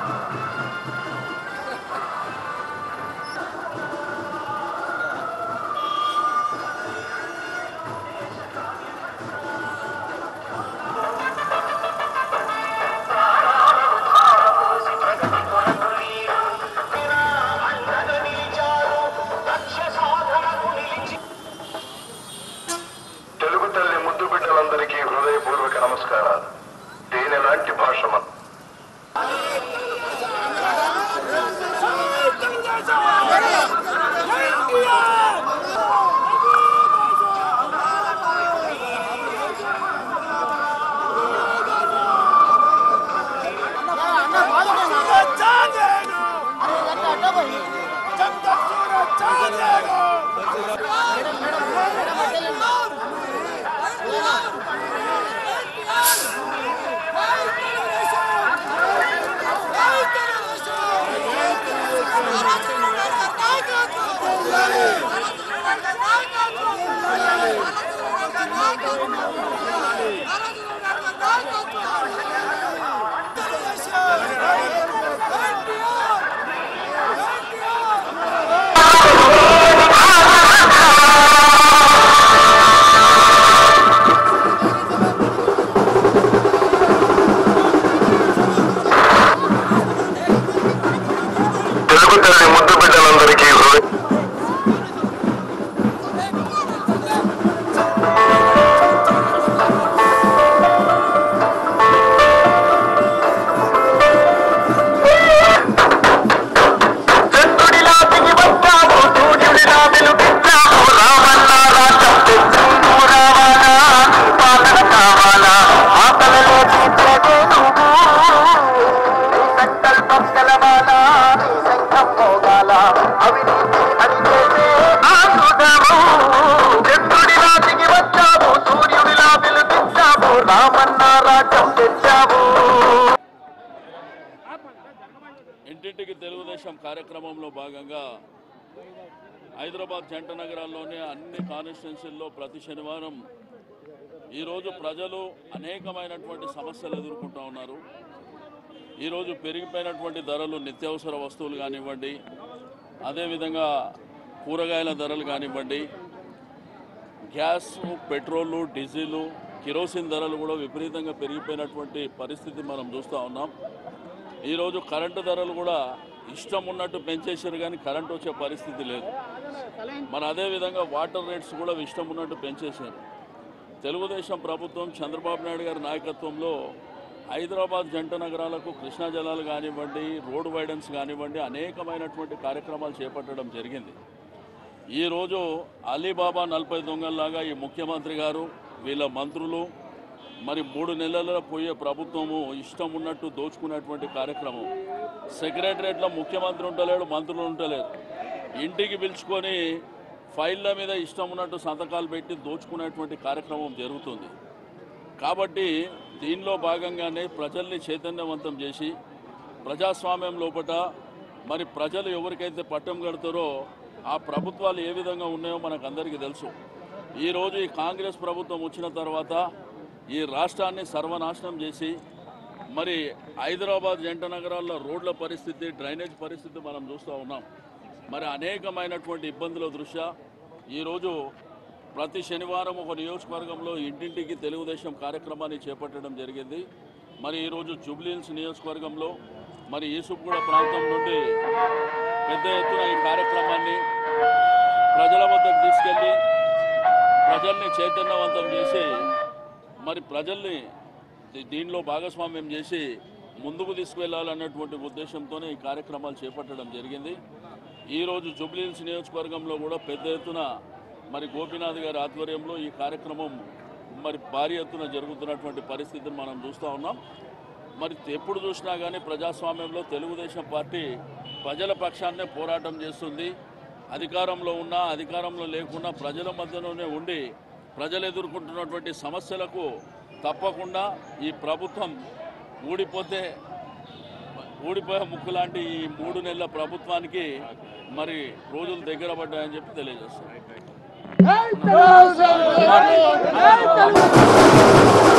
తెలుగు తల్లి ముద్దు బిడ్డలందరికీ హృదయపూర్వక నమస్కారాలు తేనె లాంటి భాష మన తెలుగు తల్లి ముద్దు బిడ్డలందరికీ హృదయ చంద్రుడిలా దిగి వచ్చావు సూర్యుడిలా వెలుగిచ్చావు రామన్నా రాజ్యం తెచ్చిండు రావాలా నీ పాలన కావాలా ఆకలలో తీర్చదు నువ్వు నీ సంకల్పం గెలవాలా నీ సంఘం పోగాల అవినీతి అడిగేదే ఆసుదము చంద్రుడిలా దిగి వచ్చావు సూర్యుడిలా వెలుగిచ్చావు రామన్నా రాజ్యం తెచ్చావు ఇంటింటికి తెలుగుదేశం కార్యక్రమంలో భాగంగా హైదరాబాద్ జంట నగరాల్లోని అన్ని కాన్స్టిట్యున్సీల్లో ప్రతి శనివారం ఈరోజు ప్రజలు అనేకమైనటువంటి సమస్యలు ఎదుర్కొంటూ ఉన్నారు ఈరోజు పెరిగిపోయినటువంటి ధరలు నిత్యావసర వస్తువులు కానివ్వండి అదేవిధంగా కూరగాయల ధరలు కానివ్వండి గ్యాస్ పెట్రోలు డీజిలు కిరోసిన్ ధరలు కూడా విపరీతంగా పెరిగిపోయినటువంటి పరిస్థితి మనం చూస్తూ ఉన్నాం ఈరోజు కరెంటు ధరలు కూడా ఇష్టం ఉన్నట్టు పెంచేశారు కానీ కరెంట్ వచ్చే పరిస్థితి లేదు మరి అదేవిధంగా వాటర్ రేట్స్ కూడా ఇష్టం ఉన్నట్టు పెంచేశారు తెలుగుదేశం ప్రభుత్వం చంద్రబాబు నాయుడు గారి నాయకత్వంలో హైదరాబాద్ జంట నగరాలకు కృష్ణా జలాలు కానివ్వండి రోడ్ వైడన్స్ కానివ్వండి అనేకమైనటువంటి కార్యక్రమాలు చేపట్టడం జరిగింది ఈరోజు అలీబాబా నలభై దొంగల్లాగా ఈ ముఖ్యమంత్రి గారు వీళ్ళ మంత్రులు మరి మూడు నెలల పోయే ప్రభుత్వము ఇష్టం ఉన్నట్టు దోచుకునేటువంటి కార్యక్రమం సెక్రటరేట్లో ముఖ్యమంత్రి ఉండలేడు మంత్రులు ఉండలేరు ఇంటికి పిలుచుకొని ఫైళ్ళ మీద ఇష్టం ఉన్నట్టు సంతకాలు పెట్టి దోచుకునేటువంటి కార్యక్రమం జరుగుతుంది కాబట్టి దీనిలో భాగంగానే ప్రజల్ని చైతన్యవంతం చేసి ప్రజాస్వామ్యం లోపట మరి ప్రజలు ఎవరికైతే పట్టం కడతారో ఆ ప్రభుత్వాలు ఏ విధంగా ఉన్నాయో మనకు అందరికీ తెలుసు ఈరోజు ఈ కాంగ్రెస్ ప్రభుత్వం వచ్చిన తర్వాత ఈ రాష్ట్రాన్ని సర్వనాశనం చేసి మరి హైదరాబాద్ జంట నగరాల్లో రోడ్ల పరిస్థితి డ్రైనేజ్ పరిస్థితి మనం చూస్తూ ఉన్నాం మరి అనేకమైనటువంటి ఇబ్బందుల దృష్ట్యా ఈరోజు ప్రతి శనివారం ఒక నియోజకవర్గంలో ఇంటింటికి తెలుగుదేశం కార్యక్రమాన్ని చేపట్టడం జరిగింది మరి ఈరోజు జూబ్లీహిల్స్ నియోజకవర్గంలో మరి ఈసుగూడ ప్రాంతం నుండి పెద్ద ఎత్తున ఈ కార్యక్రమాన్ని ప్రజల వద్దకు తీసుకెళ్ళి ప్రజల్ని చైతన్యవంతం చేసి మరి ప్రజల్ని దీ- దీనిలో భాగస్వామ్యం చేసి ముందుకు తీసుకువెళ్ళాలన్నటువంటి ఉద్దేశంతోనే ఈ కార్యక్రమాలు చేపట్టడం జరిగింది ఈరోజు జూబ్లీహిల్స్ నియోజకవర్గంలో కూడా పెద్ద ఎత్తున మరి గోపీనాథ్ గారి ఆధ్వర్యంలో ఈ కార్యక్రమం మరి భారీ ఎత్తున జరుగుతున్నటువంటి పరిస్థితిని మనం చూస్తూ ఉన్నాం మరి ఎప్పుడు చూసినా కానీ ప్రజాస్వామ్యంలో తెలుగుదేశం పార్టీ ప్రజల పక్షాన్నే పోరాటం చేస్తుంది అధికారంలో ఉన్నా అధికారంలో లేకున్నా ప్రజల మధ్యలోనే ఉండి ప్రజలు ఎదుర్కొంటున్నటువంటి సమస్యలకు తప్పకుండా ఈ ప్రభుత్వం ఊడిపోతే ఊడిపోయే ముక్కు లాంటి ఈ మూడు నెలల ప్రభుత్వానికి మరి రోజులు దగ్గర పడ్డాయని చెప్పి తెలియజేస్తాం